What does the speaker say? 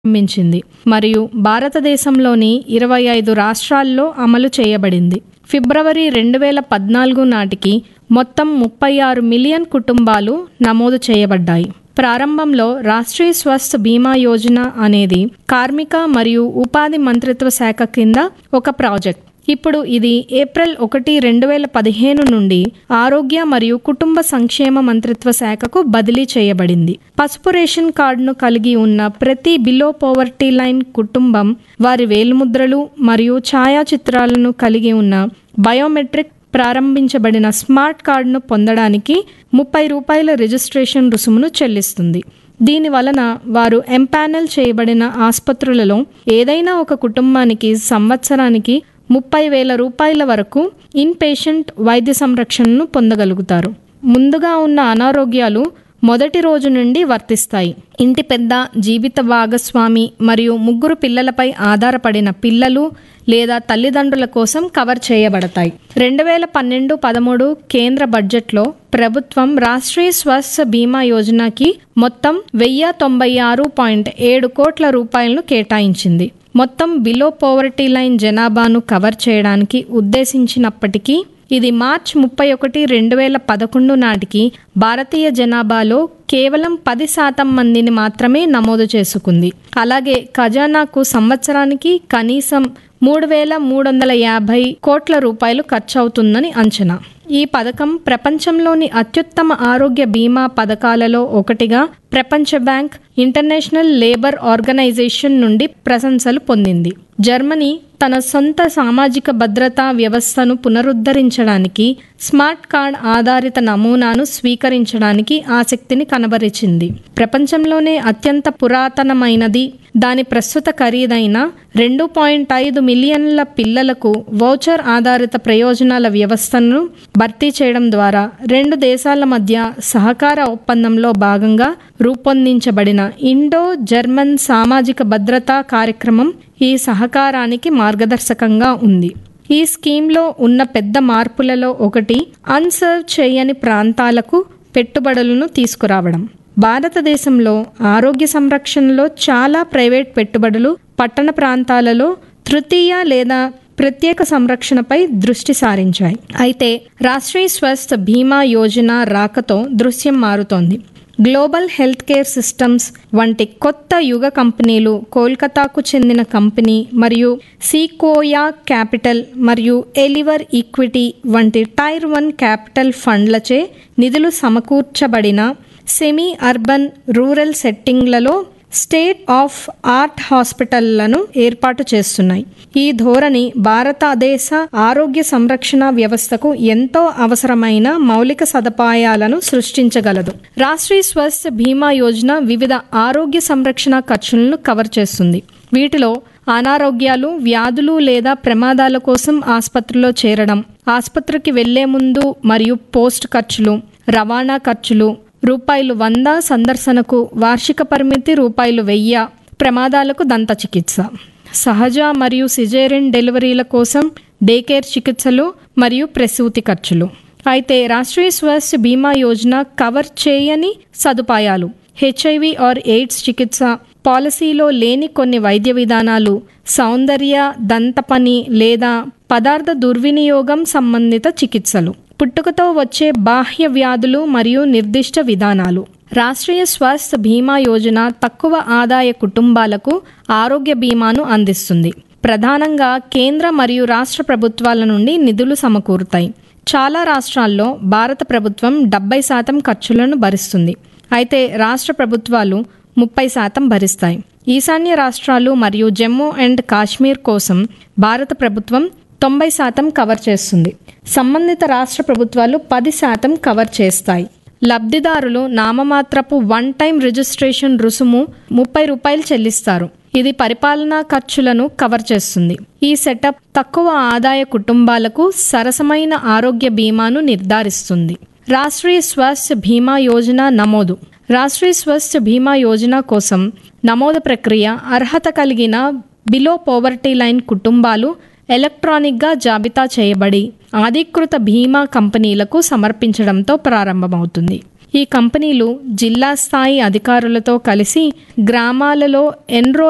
ప్రారంభించింది మరియు భారతదేశంలోని ఇరవై ఐదు రాష్ట్రాల్లో అమలు చేయబడింది ఫిబ్రవరి రెండు వేల పద్నాలుగు నాటికి మొత్తం ముప్పై ఆరు మిలియన్ కుటుంబాలు నమోదు చేయబడ్డాయి ప్రారంభంలో రాష్ట్రీయ స్వస్థ్ బీమా యోజన అనేది కార్మిక మరియు ఉపాధి మంత్రిత్వ శాఖ కింద ఒక ప్రాజెక్ట్ ఇప్పుడు ఇది ఏప్రిల్ ఒకటి రెండు వేల పదిహేను నుండి ఆరోగ్య మరియు కుటుంబ సంక్షేమ మంత్రిత్వ శాఖకు బదిలీ చేయబడింది పసుపు రేషన్ కార్డును కలిగి ఉన్న ప్రతి బిలో పోవర్టీ లైన్ కుటుంబం వారి వేలిముద్రలు మరియు ఛాయాచిత్రాలను కలిగి ఉన్న బయోమెట్రిక్ ప్రారంభించబడిన స్మార్ట్ కార్డును పొందడానికి ముప్పై రూపాయల రిజిస్ట్రేషన్ రుసుమును చెల్లిస్తుంది దీని వలన వారు ఎంపానల్ చేయబడిన ఆసుపత్రులలో ఏదైనా ఒక కుటుంబానికి సంవత్సరానికి ముప్పై వేల రూపాయల వరకు ఇన్ పేషెంట్ వైద్య సంరక్షణను పొందగలుగుతారు ముందుగా ఉన్న అనారోగ్యాలు మొదటి రోజు నుండి వర్తిస్తాయి ఇంటి పెద్ద జీవిత భాగస్వామి మరియు ముగ్గురు పిల్లలపై ఆధారపడిన పిల్లలు లేదా తల్లిదండ్రుల కోసం కవర్ చేయబడతాయి రెండు వేల పన్నెండు పదమూడు కేంద్ర బడ్జెట్లో ప్రభుత్వం రాష్ట్రీయ స్వాస్థ్య బీమా యోజనకి మొత్తం వెయ్యి తొంభై ఆరు పాయింట్ ఏడు కోట్ల రూపాయలను కేటాయించింది మొత్తం బిలో పోవర్టీ లైన్ జనాభాను కవర్ చేయడానికి ఉద్దేశించినప్పటికీ ఇది మార్చ్ ముప్పై ఒకటి రెండు వేల పదకొండు నాటికి భారతీయ జనాభాలో కేవలం పది శాతం మందిని మాత్రమే నమోదు చేసుకుంది అలాగే ఖజానాకు సంవత్సరానికి కనీసం మూడు వేల మూడు వందల యాభై కోట్ల రూపాయలు ఖర్చవుతుందని అంచనా ఈ పథకం ప్రపంచంలోని అత్యుత్తమ ఆరోగ్య బీమా పథకాలలో ఒకటిగా ప్రపంచ బ్యాంక్ ఇంటర్నేషనల్ లేబర్ ఆర్గనైజేషన్ నుండి ప్రశంసలు పొందింది జర్మనీ తన సొంత సామాజిక భద్రతా వ్యవస్థను పునరుద్ధరించడానికి స్మార్ట్ కార్డ్ ఆధారిత నమూనాను స్వీకరించడానికి ఆసక్తిని కనబరిచింది ప్రపంచంలోనే అత్యంత పురాతనమైనది దాని ప్రస్తుత ఖరీదైన రెండు పాయింట్ ఐదు మిలియన్ల పిల్లలకు వౌచర్ ఆధారిత ప్రయోజనాల వ్యవస్థను భర్తీ చేయడం ద్వారా రెండు దేశాల మధ్య సహకార ఒప్పందంలో భాగంగా రూపొందించబడిన ఇండో జర్మన్ సామాజిక భద్రతా కార్యక్రమం ఈ సహకారానికి మార్గదర్శకంగా ఉంది ఈ స్కీమ్లో ఉన్న పెద్ద మార్పులలో ఒకటి అన్సర్వ్ చేయని ప్రాంతాలకు పెట్టుబడులను తీసుకురావడం భారతదేశంలో ఆరోగ్య సంరక్షణలో చాలా ప్రైవేట్ పెట్టుబడులు పట్టణ ప్రాంతాలలో తృతీయ లేదా ప్రత్యేక సంరక్షణపై దృష్టి సారించాయి అయితే రాష్ట్రీయ స్వస్థ్ బీమా యోజన రాకతో దృశ్యం మారుతోంది గ్లోబల్ హెల్త్ కేర్ సిస్టమ్స్ వంటి కొత్త యుగ కంపెనీలు కోల్కతాకు చెందిన కంపెనీ మరియు సీకోయా క్యాపిటల్ మరియు ఎలివర్ ఈక్విటీ వంటి టైర్ వన్ క్యాపిటల్ ఫండ్లచే నిధులు సమకూర్చబడిన సెమీ అర్బన్ రూరల్ సెట్టింగ్లలో స్టేట్ ఆఫ్ ఆర్ట్ హాస్పిటళ్లను ఏర్పాటు చేస్తున్నాయి ఈ ధోరణి భారతదేశ ఆరోగ్య సంరక్షణ వ్యవస్థకు ఎంతో అవసరమైన మౌలిక సదుపాయాలను సృష్టించగలదు రాష్ట్రీయ స్వాస్థ్య బీమా యోజన వివిధ ఆరోగ్య సంరక్షణ ఖర్చులను కవర్ చేస్తుంది వీటిలో అనారోగ్యాలు వ్యాధులు లేదా ప్రమాదాల కోసం ఆసుపత్రిలో చేరడం ఆసుపత్రికి వెళ్లే ముందు మరియు పోస్ట్ ఖర్చులు రవాణా ఖర్చులు రూపాయలు వంద సందర్శనకు వార్షిక పరిమితి రూపాయలు వెయ్యి ప్రమాదాలకు దంత చికిత్స సహజ మరియు సిజేరియన్ డెలివరీల కోసం డే కేర్ చికిత్సలు మరియు ప్రసూతి ఖర్చులు అయితే రాష్ట్రీయ స్వాస్థ్య బీమా యోజన కవర్ చేయని సదుపాయాలు హెచ్ఐవి ఆర్ ఎయిడ్స్ చికిత్స పాలసీలో లేని కొన్ని వైద్య విధానాలు సౌందర్య దంతపని లేదా పదార్థ దుర్వినియోగం సంబంధిత చికిత్సలు పుట్టుకతో వచ్చే బాహ్య వ్యాధులు మరియు నిర్దిష్ట విధానాలు రాష్ట్రీయ స్వాస్థ్య బీమా యోజన తక్కువ ఆదాయ కుటుంబాలకు ఆరోగ్య బీమాను అందిస్తుంది ప్రధానంగా కేంద్ర మరియు రాష్ట్ర ప్రభుత్వాల నుండి నిధులు సమకూరుతాయి చాలా రాష్ట్రాల్లో భారత ప్రభుత్వం డెబ్బై శాతం ఖర్చులను భరిస్తుంది అయితే రాష్ట్ర ప్రభుత్వాలు ముప్పై శాతం భరిస్తాయి ఈశాన్య రాష్ట్రాలు మరియు జమ్మూ అండ్ కాశ్మీర్ కోసం భారత ప్రభుత్వం తొంభై శాతం కవర్ చేస్తుంది సంబంధిత రాష్ట్ర ప్రభుత్వాలు పది శాతం కవర్ చేస్తాయి లబ్ధిదారులు నామమాత్రపు వన్ టైం రిజిస్ట్రేషన్ రుసుము ముప్పై రూపాయలు చెల్లిస్తారు ఇది పరిపాలనా ఖర్చులను కవర్ చేస్తుంది ఈ సెటప్ తక్కువ ఆదాయ కుటుంబాలకు సరసమైన ఆరోగ్య బీమాను నిర్ధారిస్తుంది రాష్ట్రీయ స్వాస్థ్య బీమా యోజన నమోదు రాష్ట్రీయ స్వాస్థ్య బీమా యోజన కోసం నమోదు ప్రక్రియ అర్హత కలిగిన బిలో పోవర్టీ లైన్ కుటుంబాలు ఎలక్ట్రానిక్గా జాబితా చేయబడి అధికృత బీమా కంపెనీలకు సమర్పించడంతో ప్రారంభమవుతుంది ఈ కంపెనీలు జిల్లా స్థాయి అధికారులతో కలిసి గ్రామాలలో ఎన్రోల్